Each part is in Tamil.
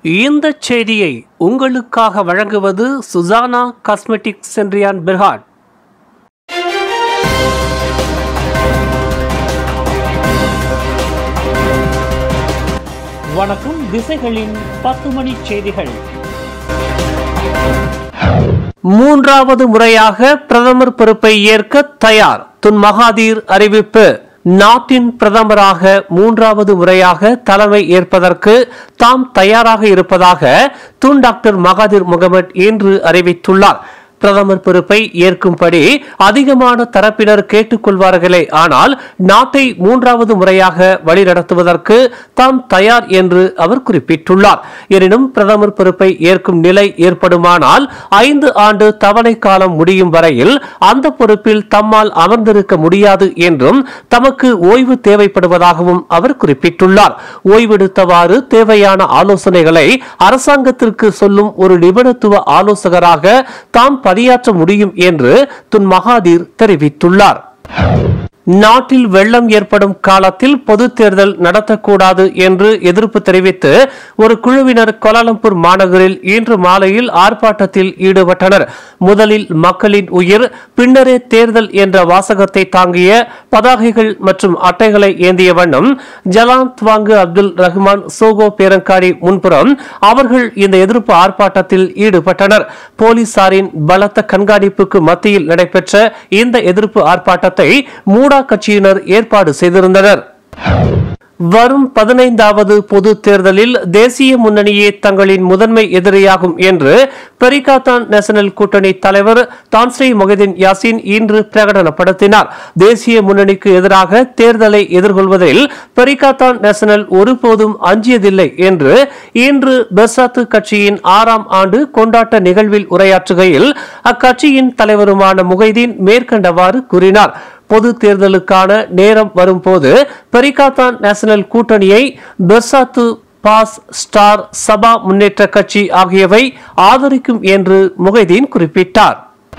இந்த செய்தியை உங்களுக்காக வழங்குவது சுசானா காஸ்மெட்டிக் சென்றியான் பிர்ஹாட் வணக்கம் திசைகளின் பத்து மணி செய்திகள் மூன்றாவது முறையாக பிரதமர் பொறுப்பை ஏற்க தயார் துன் மகாதீர் அறிவிப்பு நாட்டின் பிரதமராக மூன்றாவது முறையாக தலைமை ஏற்பதற்கு தாம் தயாராக இருப்பதாக துன் டாக்டர் மகாதீர் முகமது இன்று அறிவித்துள்ளார் பிரதமர் பொறுப்பை ஏற்கும்படி அதிகமான தரப்பினர் கேட்டுக்கொள்வார்களே ஆனால் நாட்டை மூன்றாவது முறையாக வழிநடத்துவதற்கு தாம் தயார் என்று அவர் குறிப்பிட்டுள்ளார் எனினும் பிரதமர் பொறுப்பை ஏற்கும் நிலை ஏற்படுமானால் ஐந்து ஆண்டு தவணை காலம் முடியும் வரையில் அந்த பொறுப்பில் தம்மால் அமர்ந்திருக்க முடியாது என்றும் தமக்கு ஓய்வு தேவைப்படுவதாகவும் அவர் குறிப்பிட்டுள்ளார் ஓய்வெடுத்தவாறு தேவையான ஆலோசனைகளை அரசாங்கத்திற்கு சொல்லும் ஒரு நிபுணத்துவ ஆலோசகராக தாம் பணியாற்ற முடியும் என்று துன் மகாதீர் தெரிவித்துள்ளார் நாட்டில் வெள்ளம் ஏற்படும் காலத்தில் பொது தேர்தல் நடத்தக்கூடாது என்று எதிர்ப்பு தெரிவித்து ஒரு குழுவினர் கோலாலம்பூர் மாநகரில் இன்று மாலையில் ஆர்ப்பாட்டத்தில் ஈடுபட்டனர் முதலில் மக்களின் உயிர் பின்னரே தேர்தல் என்ற வாசகத்தை தாங்கிய பதாகைகள் மற்றும் அட்டைகளை ஏந்திய வண்ணம் ஜலான் துவாங்கு அப்துல் ரஹ்மான் சோகோ பேரங்காடி முன்புறம் அவர்கள் இந்த எதிர்ப்பு ஆர்ப்பாட்டத்தில் ஈடுபட்டனர் போலீசாரின் பலத்த கண்காணிப்புக்கு மத்தியில் நடைபெற்ற இந்த எதிர்ப்பு ஆர்ப்பாட்டத்தை மூடா கட்சியினர் ஏற்பாடு செய்திருந்தனர் வரும் பதினைந்தாவது பொது தேர்தலில் தேசிய முன்னணியே தங்களின் முதன்மை எதிரியாகும் என்று பெரிகாத்தான் நேஷனல் கூட்டணி தலைவர் தான்ஸ்ரீ மொஹிதீன் யாசின் இன்று பிரகடனப்படுத்தினார் தேசிய முன்னணிக்கு எதிராக தேர்தலை எதிர்கொள்வதில் பெரிகாத்தான் நேஷனல் ஒருபோதும் அஞ்சியதில்லை என்று இன்று பெர்சாத்து கட்சியின் ஆறாம் ஆண்டு கொண்டாட்ட நிகழ்வில் உரையாற்றுகையில் அக்கட்சியின் தலைவருமான முகைதீன் மேற்கண்டவாறு கூறினார் பொது தேர்தலுக்கான நேரம் வரும்போது பெரிகாத்தான் நேஷனல் கூட்டணியை பெர்சாத்து பாஸ் ஸ்டார் சபா முன்னேற்ற கட்சி ஆகியவை ஆதரிக்கும் என்று முகைதீன் குறிப்பிட்டார்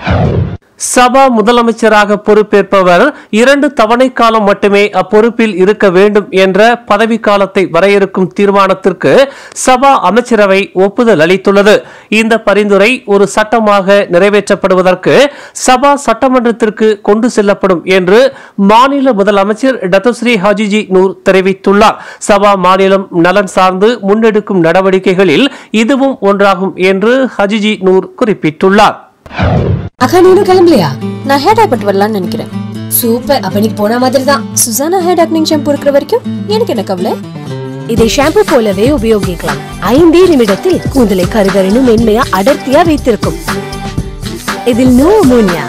சபா முதலமைச்சராக பொறுப்பேற்பவர் இரண்டு தவணை காலம் மட்டுமே அப்பொறுப்பில் இருக்க வேண்டும் என்ற பதவி காலத்தை வரையறுக்கும் தீர்மானத்திற்கு சபா அமைச்சரவை ஒப்புதல் அளித்துள்ளது இந்த பரிந்துரை ஒரு சட்டமாக நிறைவேற்றப்படுவதற்கு சபா சட்டமன்றத்திற்கு கொண்டு செல்லப்படும் என்று மாநில முதலமைச்சர் டத்தஸ்ரீ ஹாஜிஜி நூர் தெரிவித்துள்ளார் சபா மாநிலம் நலன் சார்ந்து முன்னெடுக்கும் நடவடிக்கைகளில் இதுவும் ஒன்றாகும் என்று ஹஜிஜி நூர் குறிப்பிட்டுள்ளார் அக்கா நீனும் கிளம்பலையா நான் ஹேர் டை பண்ணிட்டு வரலாம்னு நினைக்கிறேன் சூப்பர் அப்ப நீ போன மாதிரி தான் சுசானா ஹேர் டாக்னிங் ஷாம்பு இருக்கிற வரைக்கும் எனக்கு என்ன கவலை இதை ஷாம்பு போலவே உபயோகிக்கலாம் ஐந்தே நிமிடத்தில் கூந்தலை கருகரினும் மென்மையா அடர்த்தியா வைத்திருக்கும் இதில் நோ அமோனியா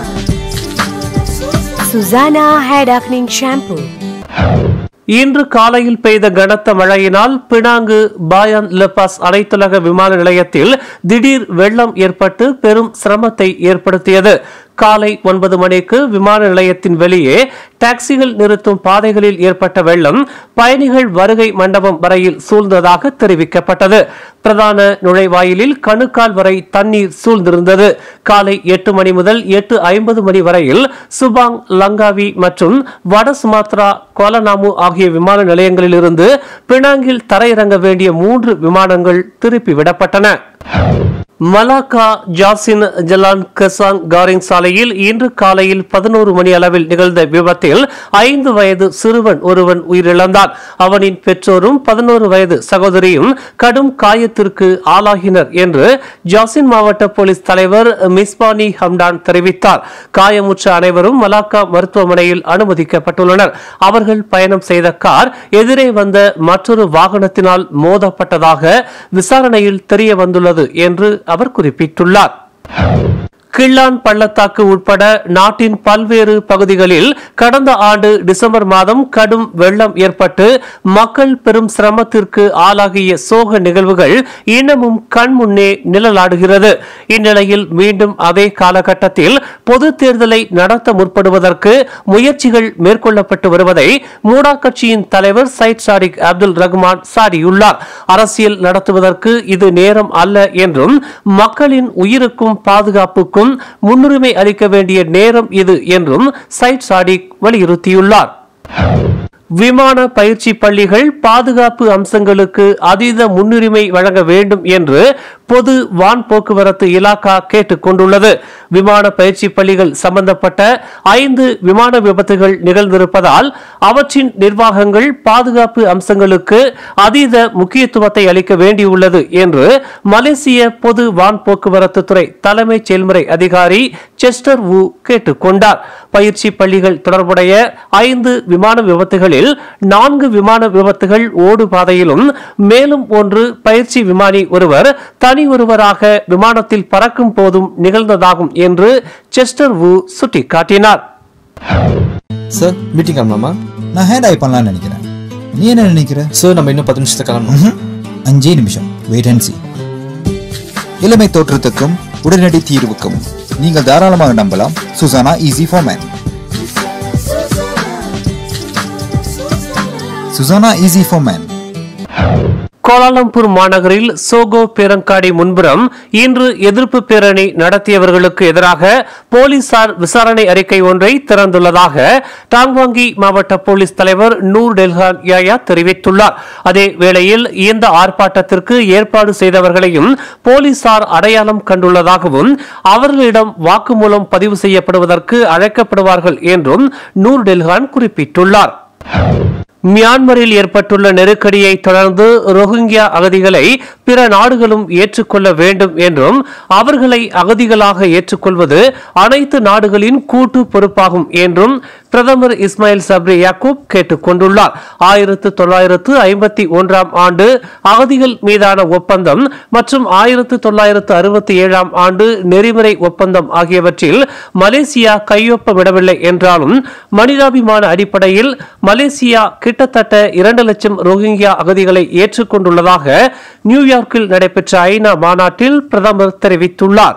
சுசானா ஹேர் டாக்னிங் ஷாம்பு இன்று காலையில் பெய்த கனத்த மழையினால் பினாங்கு பாயான் லெபாஸ் அனைத்துலக விமான நிலையத்தில் திடீர் வெள்ளம் ஏற்பட்டு பெரும் சிரமத்தை ஏற்படுத்தியது காலை ஒன்பது மணிக்கு விமான நிலையத்தின் வெளியே டாக்ஸிகள் நிறுத்தும் பாதைகளில் ஏற்பட்ட வெள்ளம் பயணிகள் வருகை மண்டபம் வரையில் சூழ்ந்ததாக தெரிவிக்கப்பட்டது பிரதான நுழைவாயிலில் கணுக்கால் வரை தண்ணீர் சூழ்ந்திருந்தது காலை எட்டு மணி முதல் எட்டு ஐம்பது மணி வரையில் சுபாங் லங்காவி மற்றும் வட சுமாத்ரா கோலநாமு ஆகிய விமான நிலையங்களிலிருந்து பினாங்கில் தரையிறங்க வேண்டிய மூன்று விமானங்கள் திருப்பி விடப்பட்டன மலாக்கா ஜாசின் ஜலான் கசாங் காரிங் சாலையில் இன்று காலையில் பதினோரு மணி அளவில் நிகழ்ந்த விபத்தில் ஐந்து வயது சிறுவன் ஒருவன் உயிரிழந்தான் அவனின் பெற்றோரும் பதினோரு வயது சகோதரியும் கடும் காயத்திற்கு ஆளாகினர் என்று ஜாசின் மாவட்ட போலீஸ் தலைவர் மிஸ்பானி ஹம்டான் தெரிவித்தார் காயமுற்ற அனைவரும் மலாக்கா மருத்துவமனையில் அனுமதிக்கப்பட்டுள்ளனர் அவர்கள் பயணம் செய்த கார் எதிரே வந்த மற்றொரு வாகனத்தினால் மோதப்பட்டதாக விசாரணையில் தெரிய வந்துள்ளது என்று அவர் குறிப்பிட்டுள்ளார் கிள்ளான் பள்ளத்தாக்கு உட்பட நாட்டின் பல்வேறு பகுதிகளில் கடந்த ஆண்டு டிசம்பர் மாதம் கடும் வெள்ளம் ஏற்பட்டு மக்கள் பெரும் சிரமத்திற்கு ஆளாகிய சோக நிகழ்வுகள் இன்னமும் கண் முன்னே நிழலாடுகிறது இந்நிலையில் மீண்டும் அதே காலகட்டத்தில் பொது தேர்தலை நடத்த முற்படுவதற்கு முயற்சிகள் மேற்கொள்ளப்பட்டு வருவதை மூடா கட்சியின் தலைவர் சைட் சாடிக் அப்துல் ரஹ்மான் சாடியுள்ளார் அரசியல் நடத்துவதற்கு இது நேரம் அல்ல என்றும் மக்களின் உயிருக்கும் பாதுகாப்புக்கும் முன்னுரிமை அளிக்க வேண்டிய நேரம் இது என்றும் சைட் சாடிக் வலியுறுத்தியுள்ளார் விமான பயிற்சி பள்ளிகள் பாதுகாப்பு அம்சங்களுக்கு அதீத முன்னுரிமை வழங்க வேண்டும் என்று பொது வான் போக்குவரத்து இலாக்கா கேட்டுக் கொண்டுள்ளது விமான பயிற்சி பள்ளிகள் சம்பந்தப்பட்ட ஐந்து விமான விபத்துகள் நிகழ்ந்திருப்பதால் அவற்றின் நிர்வாகங்கள் பாதுகாப்பு அம்சங்களுக்கு அதீத முக்கியத்துவத்தை அளிக்க வேண்டியுள்ளது என்று மலேசிய பொது வான் போக்குவரத்து துறை தலைமை செயல்முறை அதிகாரி செஸ்டர் வு கேட்டுக் கொண்டார் பயிற்சி பள்ளிகள் தொடர்புடைய ஐந்து விமான விபத்துகளில் நான்கு விமான விபத்துகள் ஓடு பாதையிலும் மேலும் ஒன்று பயிற்சி விமானி ஒருவர் தனி ஒருவராக விமானத்தில் பறக்கும் போதும் நிகழ்ந்ததாகும் என்று செஸ்டர் வு சுட்டிக்காட்டினார் சார் மீட்டிங் கிளம்பலாமா நான் ஹேண்ட் ஐ பண்ணலாம்னு நினைக்கிறேன் நீ என்ன நினைக்கிற சார் நம்ம இன்னும் பத்து நிமிஷத்துக்கு கிளம்பணும் ம்ஹும். அஞ்சே நிமிஷம் வெயிட் அண்ட் சி இளமை தோற்றத்துக்கும் உடனடி தீர்வுக்கும் நீங்கள் தாராளமாக நம்பலாம் Suzana easy for man Suzana easy for man Kuala Lumpur மாநகரில் சோகோ பேரங்காடி முன்புறம் இன்று எதிர்ப்பு பேரணி நடத்தியவர்களுக்கு எதிராக போலீசார் விசாரணை அறிக்கை ஒன்றை திறந்துள்ளதாக டாங்வாங்கி மாவட்ட போலீஸ் தலைவர் நூர் டெல்ஹான் யாயா தெரிவித்துள்ளார் அதே வேளையில் இந்த ஆர்ப்பாட்டத்திற்கு ஏற்பாடு செய்தவர்களையும் போலீசார் அடையாளம் கண்டுள்ளதாகவும் அவர்களிடம் வாக்குமூலம் பதிவு செய்யப்படுவதற்கு அழைக்கப்படுவார்கள் என்றும் நூர் டெல்ஹான் குறிப்பிட்டுள்ளார் மியான்மரில் ஏற்பட்டுள்ள நெருக்கடியை தொடர்ந்து ரோஹிங்கியா அகதிகளை பிற நாடுகளும் ஏற்றுக்கொள்ள வேண்டும் என்றும் அவர்களை அகதிகளாக ஏற்றுக்கொள்வது அனைத்து நாடுகளின் கூட்டு பொறுப்பாகும் என்றும் பிரதமர் இஸ்மாயில் சப்ரி யாக்கூப் கேட்டுக் கொண்டுள்ளார் ஆயிரத்து தொள்ளாயிரத்து ஐம்பத்தி ஒன்றாம் ஆண்டு அகதிகள் மீதான ஒப்பந்தம் மற்றும் ஆயிரத்து தொள்ளாயிரத்து அறுபத்தி ஏழாம் ஆண்டு நெறிமுறை ஒப்பந்தம் ஆகியவற்றில் மலேசியா கையொப்பமிடவில்லை என்றாலும் மனிதாபிமான அடிப்படையில் மலேசியா கிட்டத்தட்ட இரண்டு லட்சம் ரோஹிங்கியா அகதிகளை ஏற்றுக்கொண்டுள்ளதாக நியூயார்க்கில் நடைபெற்ற ஐநா மாநாட்டில் பிரதமர் தெரிவித்துள்ளார்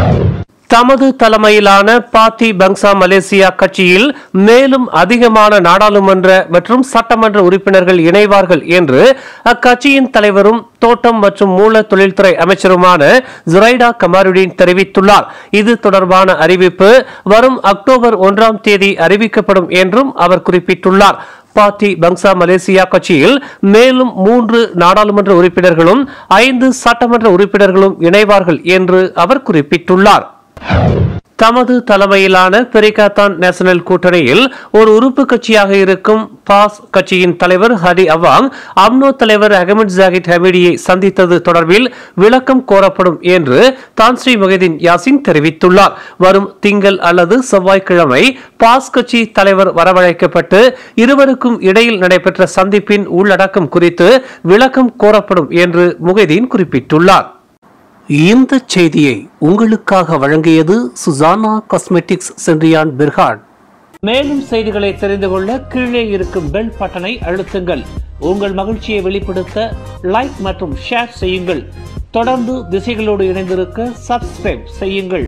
தமது தலைமையிலான பாத்தி பங்சா மலேசியா கட்சியில் மேலும் அதிகமான நாடாளுமன்ற மற்றும் சட்டமன்ற உறுப்பினர்கள் இணைவார்கள் என்று அக்கட்சியின் தலைவரும் தோட்டம் மற்றும் மூல தொழில்துறை அமைச்சருமான ஜுரைடா கமாருடீன் தெரிவித்துள்ளார் இது தொடர்பான அறிவிப்பு வரும் அக்டோபர் ஒன்றாம் தேதி அறிவிக்கப்படும் என்றும் அவர் குறிப்பிட்டுள்ளார் பார்ட்டி பங்சா மலேசியா கட்சியில் மேலும் மூன்று நாடாளுமன்ற உறுப்பினர்களும் ஐந்து சட்டமன்ற உறுப்பினர்களும் இணைவார்கள் என்று அவர் குறிப்பிட்டுள்ளார் தமது தலைமையிலான பெரிகாத்தான் நேஷனல் கூட்டணியில் ஒரு உறுப்பு கட்சியாக இருக்கும் பாஸ் கட்சியின் தலைவர் ஹரி அவாங் அம்னோ தலைவர் அகமது ஜாகித் ஹமீடியை சந்தித்தது தொடர்பில் விளக்கம் கோரப்படும் என்று தான்ஸ்ரீ மொஹிதீன் யாசின் தெரிவித்துள்ளார் வரும் திங்கள் அல்லது செவ்வாய்க்கிழமை பாஸ் கட்சி தலைவர் வரவழைக்கப்பட்டு இருவருக்கும் இடையில் நடைபெற்ற சந்திப்பின் உள்ளடக்கம் குறித்து விளக்கம் கோரப்படும் என்று முகைதீன் குறிப்பிட்டுள்ளார் இந்த செய்தியை உங்களுக்காக வழங்கியது சுசானா காஸ்மெட்டிக்ஸ் சென்றியான் பிர்ஹாட் மேலும் செய்திகளை தெரிந்து கொள்ள கீழே இருக்கும் பெல் பட்டனை அழுத்துங்கள் உங்கள் மகிழ்ச்சியை வெளிப்படுத்த லைக் மற்றும் ஷேர் செய்யுங்கள் தொடர்ந்து திசைகளோடு இணைந்திருக்க சப்ஸ்கிரைப் செய்யுங்கள்